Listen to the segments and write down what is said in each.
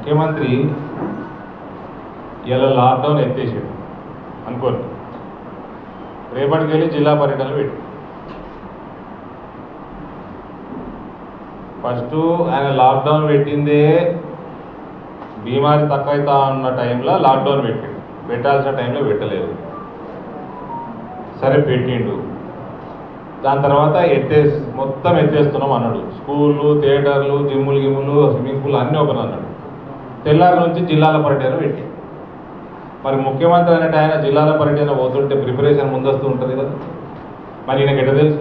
ముఖ్యమంత్రి ఇలా లాక్డౌన్ ఎత్తేసాడు అనుకోండి రేపటికి వెళ్ళి జిల్లా పర్యటనలు పెట్టి ఫస్ట్ ఆయన లాక్డౌన్ పెట్టిందే బీమారి తక్కువైతా ఉన్న టైంలో లాక్డౌన్ పెట్టిండు పెట్టాల్సిన టైంలో పెట్టలేదు సరే పెట్టిండు దాని తర్వాత ఎత్తేసి మొత్తం ఎత్తేస్తున్నాం అన్నాడు స్కూళ్ళు థియేటర్లు జిమ్ములు గిమ్ములు స్విమ్మింగ్ పూల్ అన్నీ ఓపెన్ అన్నాడు తెల్లారి నుంచి జిల్లాల పర్యటన పెట్టి మరి ముఖ్యమంత్రి అనేటి ఆయన జిల్లాల పర్యటన పోతుంటే ప్రిపరేషన్ ముందస్తు ఉంటుంది కదా మరి ఈయనకి ఎట్ట తెలుసు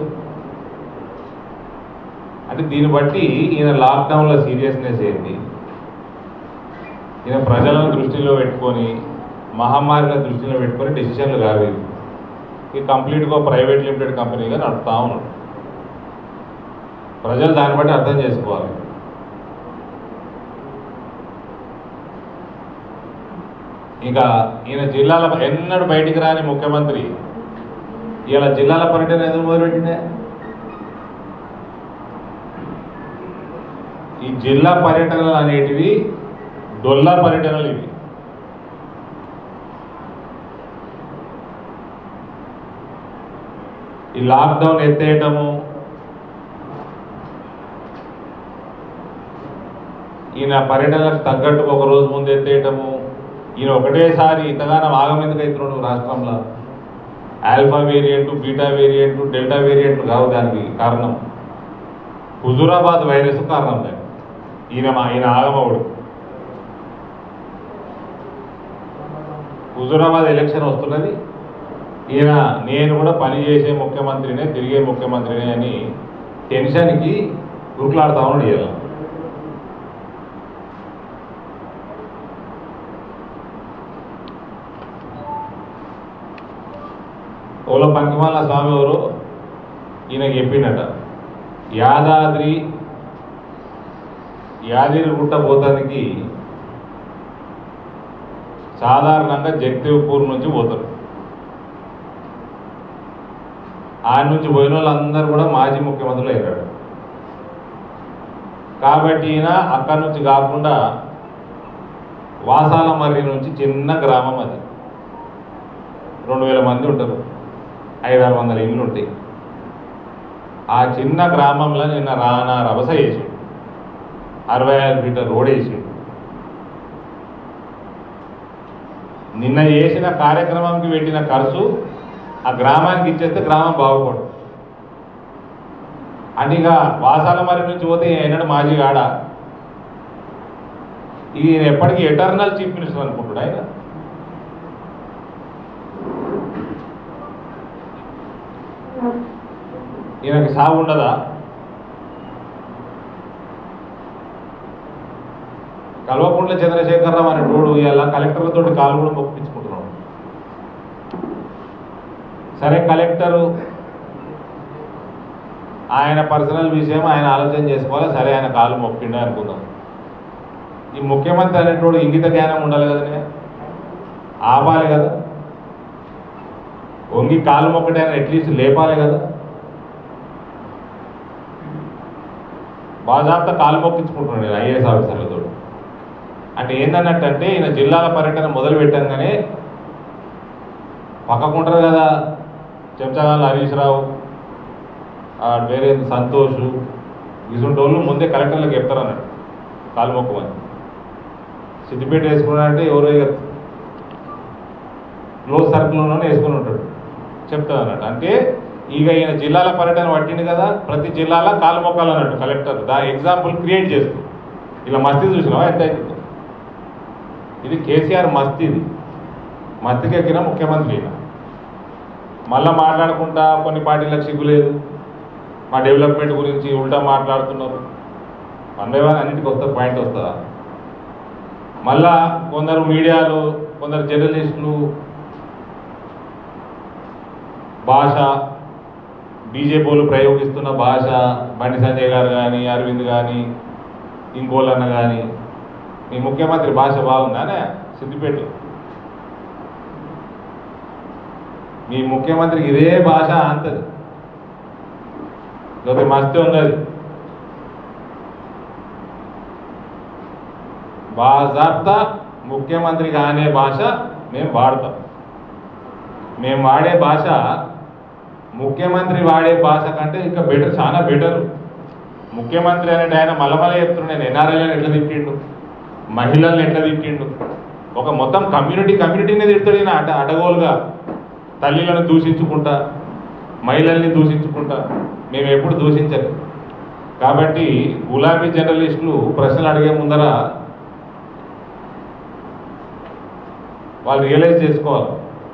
అంటే దీన్ని బట్టి ఈయన లాక్డౌన్లో సీరియస్నెస్ ఏంటి ఈయన ప్రజలను దృష్టిలో పెట్టుకొని మహమ్మారిని దృష్టిలో పెట్టుకొని డెసిషన్లు కావేవి ఈ కంప్లీట్గా ప్రైవేట్ లిమిటెడ్ కంపెనీగా నడుపుతా ఉన్నాడు ప్రజలు దాన్ని బట్టి అర్థం చేసుకోవాలి ఇక ఈయన జిల్లాల ఎన్నడూ బయటికి రాని ముఖ్యమంత్రి ఇలా జిల్లాల పర్యటన ఎందుకు మొదలుపెట్టిందే ఈ జిల్లా పర్యటనలు అనేటివి డొల్లా పర్యటనలు ఇవి ఈ లాక్డౌన్ ఎత్తేయటము ఈయన పర్యటనలకు తగ్గట్టుకు ఒక రోజు ముందు ఎత్తేయటము ఈయన ఒకటేసారి ఇంతగానో ఆగం ఎందుకు అవుతున్నాడు రాష్ట్రంలో alpha variant beta variant delta variant కావు దానికి కారణం హుజురాబాద్ వైరస్ కారణం దానికి ఈయన మా ఈయన ఆగమవుడు హుజురాబాద్ ఎలక్షన్ వస్తున్నది ఈయన నేను కూడా పని చేసే ముఖ్యమంత్రినే తిరిగే ముఖ్యమంత్రినే అని టెన్షన్కి ఉరుకులాడుతా ఉన్నాడు ఇలా ఓలో పనికిమాల స్వామి ఎవరు ఈయనకి చెప్పిండట యాదాద్రి యాదిరి గుట్ట పోతానికి సాధారణంగా జగదేవ్పూర్ నుంచి పోతారు ఆయన నుంచి పోయిన వాళ్ళందరూ కూడా మాజీ ముఖ్యమంత్రులు అయ్యారు కాబట్టి ఈయన అక్కడి నుంచి కాకుండా వాసాల మర్రి నుంచి చిన్న గ్రామం అది రెండు వేల మంది ఉంటారు ఐదారు వందల ఇళ్ళు ఉంటాయి ఆ చిన్న గ్రామంలో నిన్న రానా రభస వేసాడు అరవై ఆరు మీటర్ రోడ్ వేసాడు నిన్న చేసిన కార్యక్రమంకి పెట్టిన ఖర్చు ఆ గ్రామానికి ఇచ్చేస్తే గ్రామం బాగుపడు అంటే ఇక వాసాల మరి నుంచి పోతే ఎన్నడు మాజీ కాడ ఈయన ఎప్పటికీ ఎటర్నల్ చీఫ్ మినిస్టర్ అనుకుంటాడు ఆయన ఈయనకి సాగు ఉండదా కల్వకుంట్ల చంద్రశేఖరరావు అనే టోడు ఇవాళ కలెక్టర్లతో కాలు కూడా మొప్పించుకుంటున్నాడు సరే కలెక్టరు ఆయన పర్సనల్ విషయం ఆయన ఆలోచన చేసుకోవాలి సరే ఆయన కాలు మొక్కిండే అనుకుందాం ఈ ముఖ్యమంత్రి అనేటోడు ఇంగిత జ్ఞానం ఉండాలి కదనే ఆపాలి కదా వంగి కాలు మొక్కటి ఆయన అట్లీస్ట్ లేపాలి కదా బాజాబ్తా కాలు మొక్కించుకుంటున్నాడు నేను ఐఏఎస్ ఆఫీసర్లతో అంటే ఏందన్నట్టు అంటే ఈయన జిల్లాల పర్యటన మొదలు పెట్టంగానే పక్కకుంటారు కదా చెంచగాళ్ళు హరీష్ రావు ఆ వేరే సంతోష్ ఇటువంటి వాళ్ళు ముందే కలెక్టర్లకు చెప్తారు అన్నట్టు కాలు మొక్కమని సిద్దిపేట వేసుకున్నాడంటే ఎవరో ఇక క్లోజ్ సర్కిల్లోనే వేసుకుని ఉంటాడు చెప్తాడు అన్నట్టు అంటే ఇక ఈయన జిల్లాల పర్యటన పట్టింది కదా ప్రతి జిల్లాలో కాలు మొక్కాలు అన్నట్టు కలెక్టర్ దా ఎగ్జాంపుల్ క్రియేట్ చేస్తూ ఇలా మస్తీ చూసినావా ఎంత అవుతుందో ఇది కేసీఆర్ మస్తీది మస్తికి ఎక్కిన ముఖ్యమంత్రి ఈయన మళ్ళా మాట్లాడుకుంటా కొన్ని పార్టీలకు సిగ్గు లేదు మా డెవలప్మెంట్ గురించి ఉల్టా మాట్లాడుతున్నారు వన్ బై వన్ అన్నింటికి వస్తా పాయింట్ వస్తుందా మళ్ళా కొందరు మీడియాలు కొందరు జర్నలిస్టులు భాష బీజేపీలు ప్రయోగిస్తున్న భాష బండి సంజయ్ గారు కానీ అరవింద్ కానీ ఇంకోళ్ళన్న కానీ మీ ముఖ్యమంత్రి భాష బాగుందానే సిద్దిపేట మీ ముఖ్యమంత్రికి ఇదే భాష అంతది లేకపోతే మస్తీ ఉన్నది బాజాబ్తా ముఖ్యమంత్రిగా అనే భాష మేము వాడతాం మేము వాడే భాష ముఖ్యమంత్రి వాడే భాష కంటే ఇంకా బెటర్ చాలా బెటర్ ముఖ్యమంత్రి అనే ఆయన మలమల చెప్తున్నాడు నేను ఎన్ఆర్ఐలను ఎట్లా తిట్టిండు మహిళల్ని ఎట్లా తిట్టిండు ఒక మొత్తం కమ్యూనిటీ కమ్యూనిటీనే తిడతాడు ఈయన అట అడగోలుగా తల్లిలను దూషించుకుంటా మహిళల్ని దూషించుకుంటా మేము ఎప్పుడు దూషించలేదు కాబట్టి గులాబీ జర్నలిస్టులు ప్రశ్నలు అడిగే ముందర వాళ్ళు రియలైజ్ చేసుకోవాలి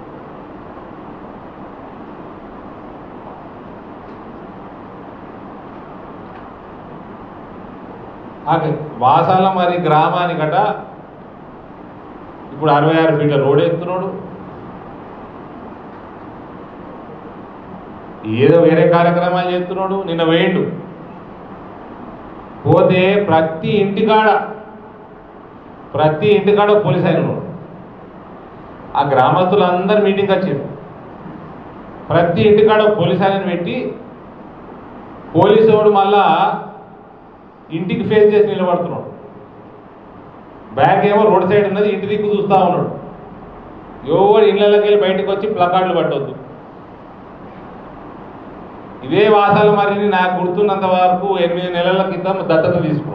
ఆ వాసాల మరి గ్రామానికట ఇప్పుడు అరవై ఆరు ఫీట్ల రోడ్ ఎత్తున్నాడు ఏదో వేరే కార్యక్రమాలు చేస్తున్నాడు నిన్న వేయండు పోతే ప్రతి ఇంటికాడ ప్రతి ఇంటికాడ పోలీస్ ఆయన ఉన్నాడు ఆ గ్రామస్తులందరూ మీటింగ్ వచ్చారు ప్రతి ఇంటికాడ పోలీస్ ఆయన పెట్టి పోలీసు వాడు మళ్ళా ఇంటికి ఫేస్ చేసి నిలబడుతున్నాడు బ్యాగ్ ఏమో రోడ్ సైడ్ ఉన్నది ఇంటి దిక్కు చూస్తూ ఉన్నాడు ఎవరు ఇళ్ళకి వెళ్ళి బయటకు వచ్చి ప్లకార్డులు పట్టవద్దు ఇదే వాసాల మరిని నాకు గుర్తున్నంత వరకు ఎనిమిది నెలల క్రితం దత్తత తీసుకున్నాం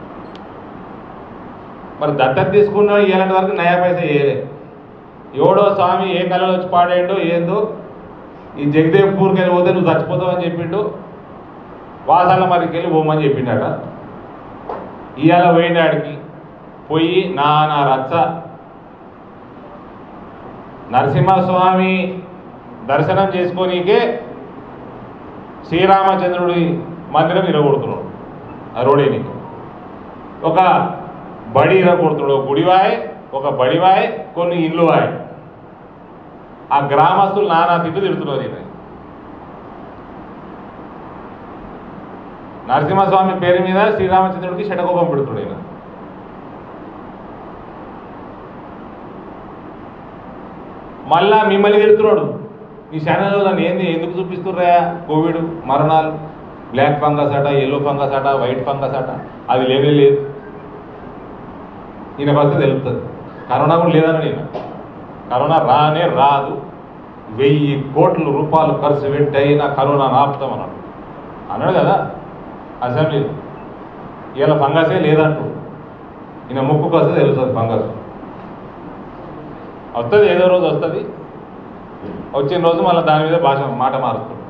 మరి దత్తత తీసుకున్న ఇలాంటి వరకు నయా పైసా వేయలే ఎవడో స్వామి ఏ కళలో వచ్చి పాడాడో ఏందో ఈ జగదేవ్పూర్కి వెళ్ళి పోతే నువ్వు చచ్చిపోతావని చెప్పిండు వాసాల మరికి వెళ్ళి పోమని చెప్పిండట ఇవాళ పోయినాడికి పోయి నా నా రచ్చ నరసింహస్వామి దర్శనం చేసుకోనీకే శ్రీరామచంద్రుడి మందిరం ఇరగొడుతున్నాడు ఆ రోడేని ఒక బడి ఇరగొడుతున్నాడు ఒక గుడివాయ్ ఒక బడివాయ్ కొన్ని ఇల్లు వాయ్ ఆ గ్రామస్తులు నానా తిట్టు తిడుతున్నారు ఈయన నరసింహస్వామి పేరు మీద శ్రీరామచంద్రుడికి షటకోపం పెడుతున్నాడు ఈయన మళ్ళా మిమ్మల్ని తిడుతున్నాడు ఈ ఛానల్లో నన్ను ఏంది ఎందుకు చూపిస్తుర్రా కోవిడ్ మరణాలు బ్లాక్ ఫంగస్ అట ఎల్లో ఫంగస్ అట వైట్ ఫంగస్ అట అది లేనే లేదు ఈయన వస్తే తెలుస్తుంది కరోనా కూడా లేదని నేను కరోనా రానే రాదు వెయ్యి కోట్ల రూపాయలు ఖర్చు పెట్టి అయినా కరోనా ఆపుతామన్నాడు అన్నాడు కదా అసెంబ్లీలో ఇలా ఫంగసే లేదంటూ ఈయన ముక్కుకు వస్తే తెలుస్తుంది ఫంగస్ వస్తుంది ఏదో రోజు వస్తుంది వచ్చిన రోజు మళ్ళీ దాని మీద భాష మాట మారుస్తుంది